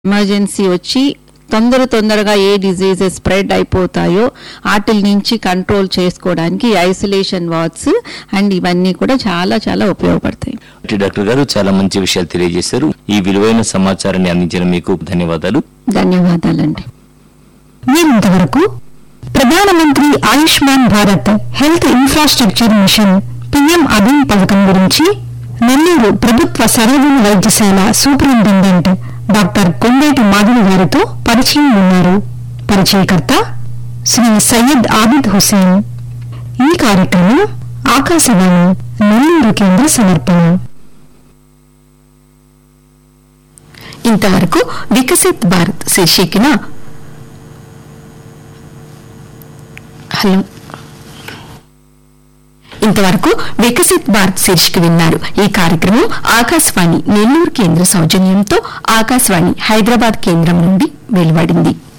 emergency వచ్చి తొందర తొందరగా ఏ డిజీజెస్ స్ప్రెడ్ అయిపోతాయో వాటి నుంచి కంట్రోల్ చేసుకోవడానికి ఐసోలేషన్ వార్డ్స్ అండ్ ఇవన్నీ కూడా చాలా చాలా ఉపయోగపడతాయి టి డాక్టర్ గారు చాలా మంచి విషయాలు తెలియజేశారు ఈ విలువైన సమాచారాన్ని అందించిన మీకు ధన్యవాదాలు ధన్యవాదాలండి మీరింతవరకు ప్రధానమంత్రి Ayushman Bharat health infrastructure mission PM అభిన్ పథకం గురించి నెల్లూరు ప్రభుత్వ సర్వజన వైద్యశాల సూపరింటెండెంట్ డాక్టర్ కొండేటి మాధవి గారితో పరిచయం ఉన్నారు పరిచయకర్త శ్రీ సయ్యద్ ఆబిద్ హుసేన్ ఈ కార్యక్రమం ఆకాశవాణి నెల్లూరు కేంద్ర సమర్పణ ఇంతవరకు వికసిత్ భారత్ శీర్షికన హలో ఇంతవరకు వికసిత్ భారత్ శీర్షిక విన్నారు ఈ కార్యక్రమం ఆకాశవాణి నెల్లూరు కేంద్ర సౌజన్యంతో ఆకాశవాణి హైదరాబాద్ కేంద్రం నుండి వెలువడింది